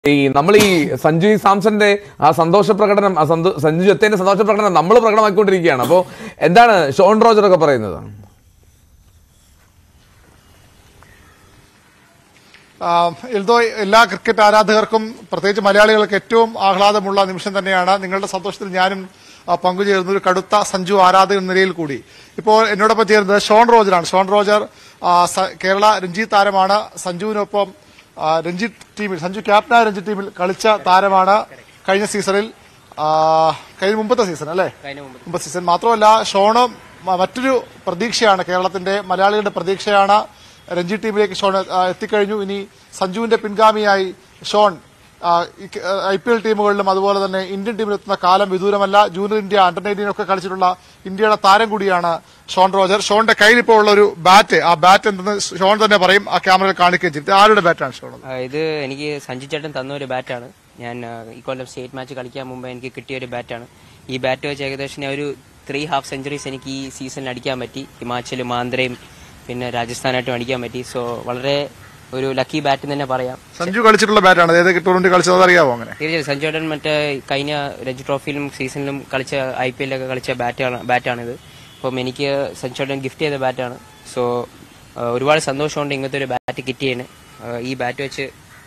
ഈ നമ്മൾ ഈ സഞ്ജു ഈ സാംസന്റെ ആ സന്തോഷ പ്രകടനം ആ സന്തോ- സഞ്ജു ജത്തേന്റെ സന്തോഷ പ്രകടനം നമ്മൾ പ്രകടമാക്കിക്കൊണ്ടിരിക്കുകയാണ് അപ്പോൾ എന്താണ് ഷോൺ റോജർ ഒക്കെ പറയുന്നത് എൽദോ എല്ലാ ക്രിക്കറ്റ് ആരാധകർക്കും പ്രത്യേകിച്ച് മലയാളികൾക്ക് ഏറ്റവും ആഹ്ലാദമുള്ള നിമിഷം തന്നെയാണ് നിങ്ങളുടെ സന്തോഷത്തിൽ ഞാനും ആ, പങ്കുചേരുന്ന ഒരു കടുത്ത സഞ്ജു ആരാധകൻ എന്ന നിലയിൽ കൂടി ഇപ്പോൾ എന്നോടൊപ്പം ചേരുന്നത് ഷോൺ റോജറാണ് ഷോൺ റോജർ ആ, സ- കേരള രഞ്ജി താരമാണ് സഞ്ജുവിനൊപ്പം ആ, രഞ്ജി ടീമിൽ സഞ്ജു ക്യാപ്റ്റനായ രഞ്ജി ടീമിൽ കളിച്ച താരമാണ് കഴിഞ്ഞ സീസണിൽ ആ, കഴിഞ്ഞ മുമ്പത്തെ സീസൺ അല്ലേ മുമ്പത്തെ സീസൺ മാത്രമല്ല ഷോണ് മ- മറ്റൊരു പ്രതീക്ഷയാണ് കേരളത്തിന്റെ മലയാളികളുടെ പ്രതീക്ഷയാണ് രഞ്ജി ടീമിലേക്ക് ഷോൺ ആ, എത്തിക്കഴിഞ്ഞു ഇനി സഞ്ജുവിന്റെ പിൻഗാമിയായി ഷോൺ ഐ പി എൽ ടീമുകളിലും അതുപോലെ തന്നെ ഇന്ത്യൻ ടീമിലെത്തുന്ന കാലം വിദൂരമല്ല ജൂനിയർ ഇന്ത്യ അണ്ടർ നയൻറ്റീൻ ഒക്കെ കളിച്ചിട്ടുള്ള ഇന്ത്യയുടെ താരം കൂടിയാണ് ഷോൺ റോജർ ഷോണിന്റെ കയ്യിൽ ഇപ്പോൾ ഉള്ള ഒരു ബാറ്റ് ആ ബാറ്റ് എന്തെന്ന് ഷോൺ തന്നെ പറയും ആ ക്യാമറയിൽ കാണിക്കുകയും ചെയ്യും ഇത് ആരുടെ ബാറ്റാണ് ഷോൺ ആ, ഇത് എനിക്ക് സഞ്ജു ചേട്ടൻ തന്ന ഒരു ബാറ്റാണ് ഞാൻ ആ, ഈ കൊല്ലം സ്റ്റേറ്റ് മാച്ച് കളിക്കാൻ മുമ്പ് എനിക്ക് കിട്ടിയ ഒരു ബാറ്റാണ് ഈ ബാറ്റ് വെച്ച് ഏകദേശം ഞാൻ ഒരു ത്രീ ഹാഫ് സെഞ്ചുറീസ് എനിക്ക് ഈ സീസണിൽ അടിക്കാൻ പറ്റി ഹിമാചലും ആന്ധ്രയും പിന്നെ രാജസ്ഥാനായിട്ടും അടിക്കാൻ പറ്റി സോ വളരെ ഒരു ലക്കി ബാറ്റ് എന്ന് തന്നെ പറയാം സഞ്ജു കളിച്ചിട്ടുള്ള ബാറ്റാണ് ഏത് ടൂർണമെന്റ് കളിച്ചത് അതറിയാവോ അങ്ങനെ തീർച്ചയായും സഞ്ജു ചേട്ടൻ മറ്റേ കഴിഞ്ഞ രഞ്ജി ട്രോഫിയിലും സീസണിലും കളിച്ച ഐ പി എല്ലൊക്കെ കളിച്ച ബാറ്റാണ് ബാറ്റാണിത് അപ്പം എനിക്ക് സഞ്ജു ചേട്ടൻ ഗിഫ്റ്റ് ചെയ്ത ബാറ്റാണ് സോ ഒരുപാട് സന്തോഷമുണ്ട് ഇങ്ങനത്തെ ഒരു ബാറ്റ് കിട്ടിയതിന് ആ, ഈ ബാറ്റ് വെച്ച്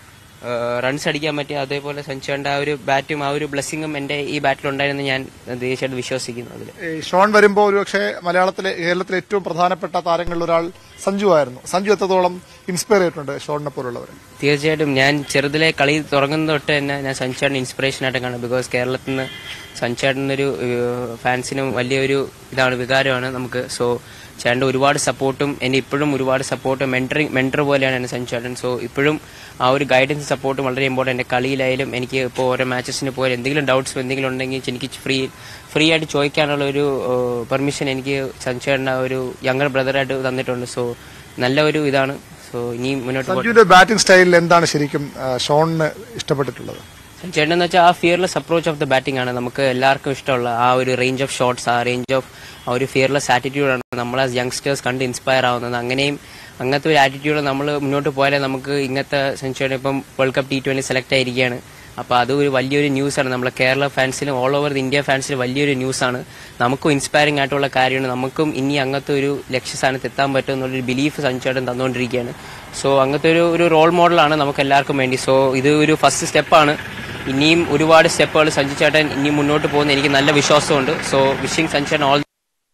റൺസ് അടിക്കാൻ പറ്റി അതേപോലെ സഞ്ജു ചേട്ടൻ്റെ ആ ഒരു ബാറ്റും ആ ഒരു ബ്ലെസ്സിങ്ങും എൻ്റെ ഈ ബാറ്റിലുണ്ടായിരുന്നു ഞാൻ തീർച്ചയായിട്ടും വിശ്വസിക്കുന്നു അതിൽ ഈ ഷോൺ വരുമ്പോൾ ഒരുപക്ഷെ മലയാളത്തിലെ കേരളത്തിലെ ഏറ്റവും പ്രധാനപ്പെട്ട താരങ്ങളിൽ ഒരാൾ സഞ്ജു ആയിരുന്നു സഞ്ജു എത്രത്തോളം ഇൻസ്പയർ ചെയ്തിട്ടുണ്ട് ഷോണിനെ പോലുള്ളവർ തീർച്ചയായിട്ടും ഞാൻ ചെറുതിലെ കളി തുടങ്ങുന്ന തൊട്ട് തന്നെ ഞാൻ സഞ്ജുചേട്ടൻ ഇൻസ്പിറേഷൻ ആയിട്ട് കാണും ബിക്കോസ് കേരളത്തിൽ നിന്ന് സഞ്ജുചേട്ടനൊരു ഫാൻസിനും വലിയൊരു ഇതാണ് വികാരമാണ് നമുക്ക് സോ ചേട്ടൻ്റെ ഒരുപാട് സപ്പോർട്ടും എന്നെ ഇപ്പോഴും ഒരുപാട് സപ്പോർട്ടും മെൻറ്ററിങ് മെൻറ്റർ പോലെയാണ് എന്നെ സഞ്ജുചേട്ടൻ സോ ഇപ്പോഴും ആ ഒരു ഗൈഡൻസ് സപ്പോർട്ടും വളരെ ഇമ്പോർട്ടൻ്റ് എൻ്റെ കളിയിലായാലും എനിക്ക് ഇപ്പോൾ ഓരോ മാച്ചസിന് പോയാൽ എന്തെങ്കിലും ഡൗട്ട്സ് എന്തെങ്കിലും ഉണ്ടെങ്കിൽ എനിക്ക് ഫ്രീ ഫ്രീ ആയിട്ട് ചോദിക്കാനുള്ള ഒരു പെർമിഷൻ എനിക്ക് സഞ്ജുചേട്ടൻ്റെ ഒരു യങ്ങർ ബ്രദറായിട്ട് തന്നിട്ടുണ്ട് സോ നല്ല ഒരു ഇതാണ് സോ ഇനിയും മുന്നോട്ട് പോകട്ടെ. സഞ്ജുവിന്റെ ബാറ്റിംഗ് സ്റ്റൈലിൽ എന്താണ് ശരിക്കും ആ, ഷോണിന് ഇഷ്ടപ്പെട്ടിട്ടുള്ളത് ചേട്ടൻ എന്ന് വെച്ചാൽ ആ fearless approach of the batting ആണ് നമുക്ക് എല്ലാവർക്കും ഇഷ്ടമുള്ള ആ ഒരു റേഞ്ച് ഓഫ് ഷോട്ട്സ് ആ റേഞ്ച് ഓഫ് ആ ഒരു ഫിയർലെസ് ആറ്റിറ്റ്യൂഡാണ് നമ്മൾ ആസ് യങ്സ്റ്റേഴ്സ് കണ്ട് ഇൻസ്പയർ ആവുന്നത് അങ്ങനെയും അങ്ങനത്തെ ഒരു ആറ്റിറ്റ്യൂഡ് നമ്മൾ മുന്നോട്ട് പോയാലേ നമുക്ക് ഇങ്ങനത്തെ സെഞ്ചുറി ഇപ്പം world cup T twenty select ആയിരിക്കുകയാണ് അപ്പോൾ അത് ഒരു വലിയൊരു ന്യൂസാണ് നമ്മളെ കേരള ഫാൻസിനും ഓൾ ഓവർ ഇന്ത്യ ഫാൻസിനും വലിയൊരു ന്യൂസാണ് നമുക്കും ഇൻസ്പയറിംഗ് ആയിട്ടുള്ള കാര്യമാണ് നമുക്കും ഇനി അങ്ങനത്തെ ഒരു ലക്ഷ്യസ്ഥാനത്ത് എത്താൻ പറ്റും എന്നുള്ളൊരു ബിലീഫ് സഞ്ജുചേട്ടൻ തന്നുകൊണ്ടിരിക്കുകയാണ് സോ അങ്ങനത്തെ ഒരു ഒരു റോൾ മോഡലാണ് നമുക്ക് എല്ലാവർക്കും വേണ്ടി സോ ഇത് ഒരു ഫസ്റ്റ് സ്റ്റെപ്പാണ് ഇനിയും ഒരുപാട് സ്റ്റെപ്പുകൾ സഞ്ജു ചേട്ടൻ ഇനി മുന്നോട്ട് പോകുന്ന എനിക്ക് നല്ല വിശ്വാസമുണ്ട് സോ വിഷിംഗ് സഞ്ജു ചേട്ടൻ ഓൾ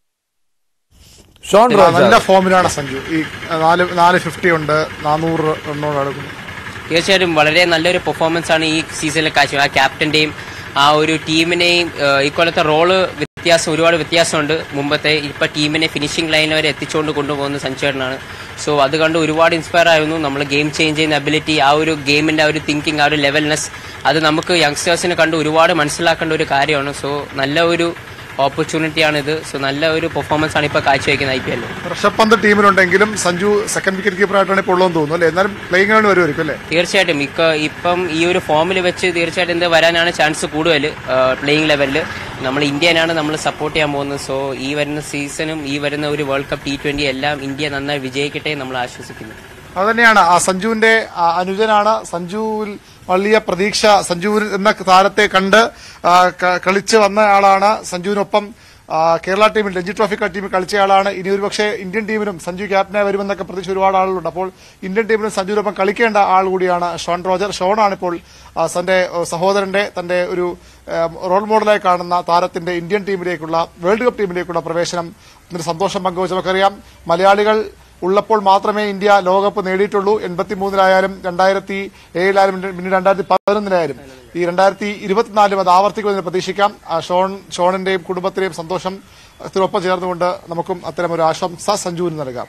ഷോൺ റോജർ നല്ല ഫോമിലാണ് സഞ്ജു ഈ നാല് നാല് ഫിഫ്റ്റി ഉണ്ട് നാനൂറ് റണ്ണോട് അടുക്കുന്നു തീർച്ചയായിട്ടും വളരെ നല്ലൊരു പെർഫോമൻസ് ആണ് ഈ സീസണിൽ കാഴ്ച ആ ക്യാപ്റ്റന്റെയും ആ ഒരു ടീമിനെയും ഏഹ്, ഇക്കൊല്ലത്തെ റോള് വ്യത്യാസം ഒരുപാട് വ്യത്യാസമുണ്ട് മുമ്പത്തെ ഇപ്പൊ ടീമിനെ ഫിനിഷിംഗ് ലൈൻ വരെ എത്തിച്ചുകൊണ്ട് കൊണ്ടുപോകുന്ന സഞ്ജുവേട്ടനാണ് സോ അത് കണ്ട് ഒരുപാട് ഇൻസ്പയർ ആയിരുന്നു നമ്മൾ ഗെയിം ചേഞ്ച് ചെയ്യുന്ന അബിലിറ്റി ആ ഒരു ഗെയിമിന്റെ ആ ഒരു തിങ്കിങ് ആ ഒരു ലെവൽനെസ് അത് നമുക്ക് യങ്സ്റ്റേഴ്സിനെ കണ്ട് ഒരുപാട് മനസ്സിലാക്കേണ്ട ഒരു കാര്യമാണ് സോ നല്ല ഒരു ഓപ്പർച്യൂണിറ്റിയാണ് ഇത് സോ നല്ല ഒരു പെർഫോമൻസ് ആണ് ഇപ്പൊ കാഴ്ചവെക്കുന്നത് ഐ പി എല്ലിൽ ഋഷഭ് പന്ത് ടീമിലുണ്ടെങ്കിലും സഞ്ജു സെക്കൻഡ് വിക്കറ്റ് കീപ്പറായിട്ടാണ് ഇപ്പോൾ ഉള്ളതെന്ന് തോന്നുന്നു അല്ലേ എന്നാലും പ്ലേയിങ് ആണ് വരുമായിരിക്കും അല്ലേ തീർച്ചയായിട്ടും ഇക്ക ഇപ്പം ഈ ഒരു ഫോമിൽ വെച്ച് തീർച്ചയായിട്ടും ഇത് വരാനാണ് ചാൻസ് കൂടുതൽ പ്ലേയിങ് ലെവലിൽ നമ്മൾ ഇന്ത്യനാണ് നമ്മൾ സപ്പോർട്ട് ചെയ്യാൻ പോകുന്നത് സോ ഈ വരുന്ന സീസണും ഈ വരുന്ന ഒരു വേൾഡ് കപ്പ് ടി ട്വന്റി എല്ലാം ഇന്ത്യ നന്നായി വിജയിക്കട്ടെ എന്ന് നമ്മൾ ആശ്വസിക്കുന്നു അത് തന്നെയാണ് ആ സഞ്ജുവിന്റെ ആ, അനുജനാണ് സഞ്ജുവിൽ വലിയ പ്രതീക്ഷ സഞ്ജു എന്ന താരത്തെ കണ്ട് ആ, ക- കളിച്ച് വന്ന ആളാണ് സഞ്ജുവിനൊപ്പം ആ, കേരള ടീമിൽ രഞ്ജി ട്രോഫി ടീമിൽ കളിച്ചയാളാണ് ഇനി ഒരു പക്ഷേ ഇന്ത്യൻ ടീമിനും സഞ്ജു ക്യാപ്റ്റനായി വരുമെന്നൊക്കെ പ്രതീക്ഷ ഒരുപാട് ആളുകളുണ്ട് അപ്പോൾ ഇന്ത്യൻ ടീമിനും സഞ്ജുവിനൊപ്പം കളിക്കേണ്ട ആൾ കൂടിയാണ് ഷോൺ റോജർ ഷോണാണ് ഇപ്പോൾ ആ, തന്റെ ആ, സഹോദരന്റെ തന്റെ ഒരു ആ, റോൾ മോഡലായി കാണുന്ന താരത്തിന്റെ ഇന്ത്യൻ ടീമിലേക്കുള്ള വേൾഡ് കപ്പ് ടീമിലേക്കുള്ള പ്രവേശനം ഇതിന് സന്തോഷം പങ്കുവച്ച് നമുക്കറിയാം മലയാളികൾ ഉള്ളപ്പോൾ മാത്രമേ ഇന്ത്യ ലോകകപ്പ് നേടിയിട്ടുള്ളൂ എൺപത്തിമൂന്നിലായാലും രണ്ടായിരത്തി ഏഴിലായാലും പിന്നെ രണ്ടായിരത്തി പതിനൊന്നിലായാലും ഈ രണ്ടായിരത്തി ഇരുപത്തിനാലിലും അത് ആവർത്തിക്കുമെന്ന് പ്രതീക്ഷിക്കാം ആ ഷോൺ ഷോണിന്റെയും കുടുംബത്തിന്റെയും സന്തോഷം ത്തിനൊപ്പം ചേർന്നുകൊണ്ട് നമുക്കും അത്തരം ഒരു ആശംസ സഞ്ജുവിന് നൽകാം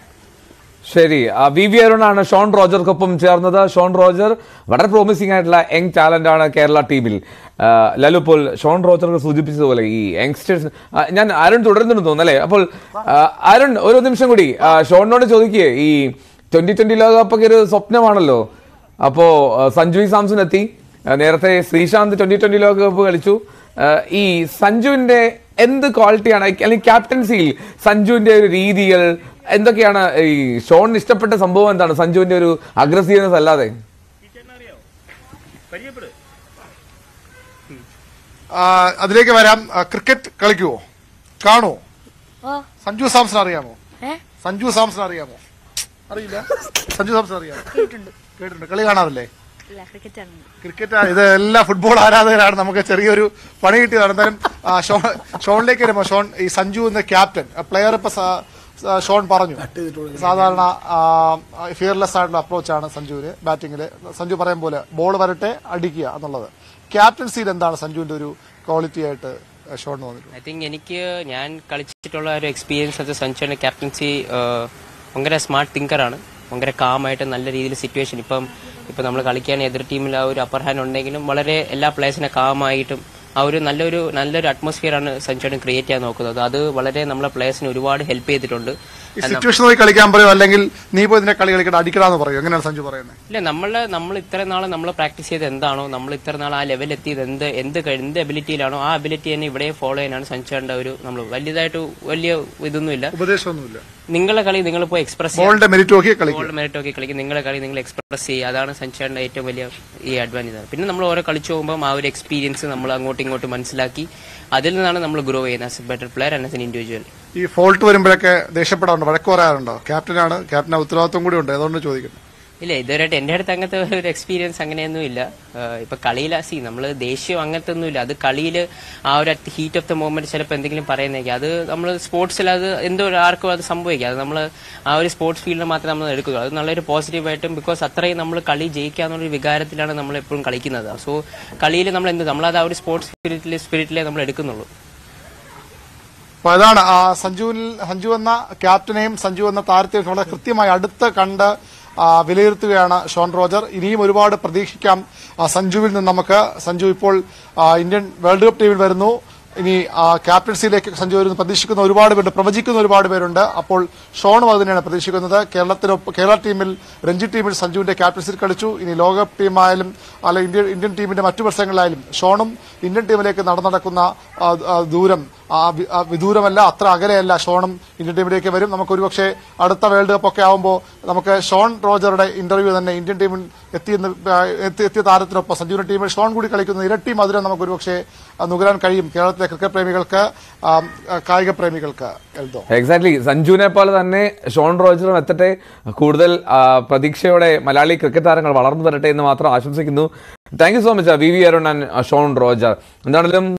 ശരി ആ, വി വി അരുണാണ് ഷോൺ റോജർക്കൊപ്പം ചേർന്നത് ഷോൺ റോജർ വളരെ പ്രോമിസിംഗ് ആയിട്ടുള്ള യങ് ടാലന്റ് ആണ് കേരള ടീമിൽ ആ, ലലു ഇപ്പോൾ ഷോൺ റോജർക്ക് സൂചിപ്പിച്ചതുപോലെ ഈ യങ്സ്റ്റേഴ്സ് ഞാൻ അരുൺ തുടരുന്നുണ്ടെന്ന് തോന്നുന്നു അല്ലേ അപ്പോൾ ആ, അരുൺ ഒരു നിമിഷം കൂടി ആ, ഷോണിനോട് ചോദിക്കേ ഈ ട്വന്റി ട്വന്റി ലോകകപ്പൊക്കെ ഒരു സ്വപ്നമാണല്ലോ അപ്പോ ആ, സഞ്ജു വി സാംസൺ എത്തി ആ, നേരത്തെ ശ്രീശാന്ത് ട്വന്റി ട്വന്റി ലോകകപ്പ് കളിച്ചു ആ, ഈ സഞ്ജുവിന്റെ എന്ത് ക്വാളിറ്റിയാണ് അല്ലെങ്കിൽ ക്യാപ്റ്റൻസിയിൽ സഞ്ജുവിന്റെ ഒരു രീതികൾ എന്തൊക്കെയാണ് ഈ ഷോണിന് ഇഷ്ടപ്പെട്ട സംഭവം എന്താണ് സഞ്ജുവിന്റെ ഒരു അഗ്രസീവ്നെസ് അല്ലാതെ ആ, അതിലേക്ക് വരാം ആ, ക്രിക്കറ്റ് കളിക്കുവോ കാണുവോ ഓ സഞ്ജു സാംസൺ അറിയാമോ ഏ സഞ്ജു സാംസൺ അറിയാമോ അറിയില്ല സഞ്ജു സാംസൺ അറിയാമോ കേട്ടിട്ടുണ്ട് കേട്ടിട്ടുണ്ട് കളി കാണാറില്ലേ ഇല്ല ക്രിക്കറ്റ് ആണ് ക്രിക്കറ്റ് ആ- ഇത് എല്ലാ ഫുട്ബോൾ ആരാധകരാണ് നമുക്ക് ചെറിയൊരു പണി കിട്ടിയതാണ് എന്തായാലും ആ, ഷോൺ ഷോണിലേക്ക് വരുമ്പോൾ ഷോൺ ഈ സഞ്ജു എന്ന ക്യാപ്റ്റൻ പ്ലെയർ ഇപ്പൊ സ- സ- ഷോൺ പറഞ്ഞു സാധാരണ ഫിയർലെസ് ആയിട്ടുള്ള അപ്രോച്ചാണ് സഞ്ജുവിന് ബാറ്റിംഗിൽ സഞ്ജു പറയും പോലെ ബോൾ വരട്ടെ അടിക്കുക എന്നുള്ളത് ക്യാപ്റ്റൻസിയിൽ എന്താണ് സഞ്ജുവിന്റെ ഒരു ക്വാളിറ്റി ആയിട്ട് ഷോൺ തോന്നിയിട്ടുള്ളത് ഐ തിങ്ക് എനിക്ക് ഞാൻ കളിച്ചിട്ടുള്ള ഒരു എക്സ്പീരിയൻസ് അത് സഞ്ജുവിന്റെ ക്യാപ്റ്റൻസി ഭയങ്കര സ്മാർട്ട് തിങ്കറാണ് ഭയങ്കര കാമായിട്ട് നല്ല രീതിയിൽ സിറ്റുവേഷൻ ഇപ്പം ഇപ്പം നമ്മൾ കളിക്കാൻ എതിർ ടീമിൽ ആ ഒരു അപ്പർ ഹാൻഡ് ഉണ്ടെങ്കിലും വളരെ എല്ലാ പ്ലേസിനെ കാമായിട്ടും ആ ഒരു നല്ലൊരു നല്ലൊരു atmosphere ആണ് സഞ്ജുവിന് ക്രിയേറ്റ് ചെയ്യാൻ നോക്കുന്നത് അത് വളരെ നമ്മളെ പ്ലേയേഴ്സിന് ഒരുപാട് ഹെൽപ്പ് ചെയ്തിട്ടുണ്ട് ഈ സിറ്റുവേഷൻ നോക്കി കളിക്കാൻ പറയോ അല്ലെങ്കിൽ നീ പോയി ഇതിന്റെ കളി കളിക്കട്ടെ അടിക്കണമെന്ന് പറയോ എങ്ങനെയാണ് സഞ്ജു പറയുന്നത് ഇല്ല നമ്മള് നമ്മൾ ഇത്ര നാൾ നമ്മൾ പ്രാക്ടീസ് ചെയ്ത് എന്താണോ നമ്മൾ ഇത്ര നാൾ ആ ലെവൽ എത്തിയത് എന്ത് എന്ത് കഴി- എന്ത് എബിലിറ്റിയിലാണോ ആ എബിലിറ്റി തന്നെ ഇവിടെ ഫോളോ ചെയ്യാനാണ് സഞ്ജുവിന്റെ ഒരു നമ്മൾ വലിയതായിട്ട് വലിയ ഇതൊന്നുമില്ല ഉപദേശമൊന്നുമില്ല നിങ്ങളെ കളി നിങ്ങൾ പോയി എക്സ്പ്രസ് ബോളിന്റെ മെരിറ്റ് നോക്കി കളിക്കും ഗോൾഡ് മെറിറ്റ് ഒക്കെ കളിക്കും നിങ്ങളെ കളി നിങ്ങൾ എക്സ്പ്രസ് ചെയ്യുക അതാണ് സഞ്ജുവിന്റെ ഏറ്റവും വലിയ ഈ അഡ്വാൻറ്റേജ് പിന്നെ നമ്മൾ ഓരോ കളിച്ചു പോകുമ്പോൾ ആ ഒരു എക്സ്പീരിയൻസ് നമ്മൾ അങ്ങോട്ടും ഇങ്ങോട്ടും മനസ്സിലാക്കി അതിൽ നിന്നാണ് നമ്മൾ ഗ്രോ ചെയ്യുന്നത് as a better player and as an individual ഈ ഫോൾട്ട് വരുമ്പോഴൊക്കെ ദേഷ്യപ്പെടാറുണ്ടോ വഴക്ക് പറയാറുണ്ടോ ക്യാപ്റ്റനാണ് ക്യാപ്റ്റൻ ഉത്തരവാദിത്വം കൂടി ഉണ്ട് അതുകൊണ്ട് ചോദിക്കുന്നു ഇല്ല ഇതുവരെയായിട്ട് എന്റെ അടുത്ത് അങ്ങനത്തെ ഒരു എക്സ്പീരിയൻസ് അങ്ങനെയൊന്നും ഇല്ല ആഹ് ഇപ്പൊ കളിയിൽ സി നമ്മൾ ദേഷ്യം അങ്ങനത്തെ ഒന്നും ഇല്ല അത് കളിയിൽ ആ ഒരു ഹീറ്റ് ഓഫ് ദ മൂമെന്റ് ചിലപ്പോൾ എന്തെങ്കിലും പറയുന്നേക്കും അത് നമ്മൾ സ്പോർട്സിൽ അത് എന്തോ ഒരു ആർക്കും അത് സംഭവിക്കാം അത് നമ്മൾ ആ ഒരു സ്പോർട്സ് ഫീൽഡിൽ മാത്രമേ നമ്മൾ എടുക്കുക അത് നല്ലൊരു പോസിറ്റീവായിട്ടും ബിക്കോസ് അത്രയും നമ്മൾ കളി ജയിക്കാന്നുള്ള വികാരത്തിലാണ് നമ്മൾ എപ്പോഴും കളിക്കുന്നത് സോ കളിയിൽ നമ്മൾ എന്ത് നമ്മളത് ആ ഒരു സ്പോർട്സ് സ്പിരിറ്റിൽ സ്പിരിറ്റിലേ നമ്മൾ എടുക്കുന്നുള്ളൂ അപ്പൊ അതാണ് ആ സഞ്ജുവിൽ സഞ്ജു എന്ന ക്യാപ്റ്റനെയും സഞ്ജു എന്ന താരത്തെയും വളരെ കൃത്യമായി അടുത്ത് കണ്ട് ആ, വിലയിരുത്തുകയാണ് ഷോൺ റോജർ ഇനിയും ഒരുപാട് പ്രതീക്ഷിക്കാം ആ, സഞ്ജുവിൽ നിന്ന് നമുക്ക് സഞ്ജു ഇപ്പോൾ ആ, ഇന്ത്യൻ വേൾഡ് കപ്പ് ടീമിൽ വരുന്നു ഇനി ആ, ക്യാപ്റ്റൻസിയിലേക്ക് സഞ്ജു വരുന്നു പ്രതീക്ഷിക്കുന്ന ഒരുപാട് പേരുണ്ട് പ്രവചിക്കുന്ന ഒരുപാട് പേരുണ്ട് അപ്പോൾ ഷോണും അത് തന്നെയാണ് പ്രതീക്ഷിക്കുന്നത് കേരളത്തിനൊപ്പം കേരള ടീമിൽ രഞ്ജി ടീമിൽ സഞ്ജുവിന്റെ ക്യാപ്റ്റൻസിൽ കളിച്ചു ഇനി ലോകകപ്പ് ടീമായാലും അല്ല ഇന്ത്യ ഇന്ത്യൻ ടീമിന്റെ മറ്റു മത്സരങ്ങളിലായാലും ഷോണും ഇന്ത്യൻ ടീമിലേക്ക് നടന്നടക്കുന്ന ആ, ആ, ദൂരം ആ വി- ആ വിദൂരമല്ല അത്ര അകലെയല്ല ഷോണും ഇന്ത്യൻ ടീമിലേക്ക് വരും നമുക്ക് ഒരുപക്ഷെ അടുത്ത വേൾഡ് കപ്പ് ഒക്കെ ആവുമ്പോൾ നമുക്ക് ഷോൺ റോജറുടെ ഇന്റർവ്യൂ തന്നെ ഇന്ത്യൻ ടീമിൽ എത്തിയെന്ന് ആ, എത്തി എത്തിയ താരത്തിനൊപ്പം സഞ്ജുവിന്റെ ടീമിൽ ഷോൺ കൂടി കളിക്കുന്ന ഇരട്ടി മധുരം നമുക്ക് ഒരുപക്ഷെ ആ, നുകരാൻ കഴിയും കേരളത്തിലെ ക്രിക്കറ്റ് പ്രേമികൾക്ക് ആ, ആ, കായിക പ്രേമികൾക്ക് എൽദോ എക്സാക്ട്ലി സഞ്ജുവിനെ പോലെ തന്നെ ഷോൺ റോജറും എത്തട്ടെ കൂടുതൽ ആ, പ്രതീക്ഷയോടെ മലയാളി ക്രിക്കറ്റ് താരങ്ങൾ വളർന്നു വരട്ടെ എന്ന് മാത്രം ആശംസിക്കുന്നു thank you so much V V Arun and Shaun Rojer എന്താണെങ്കിലും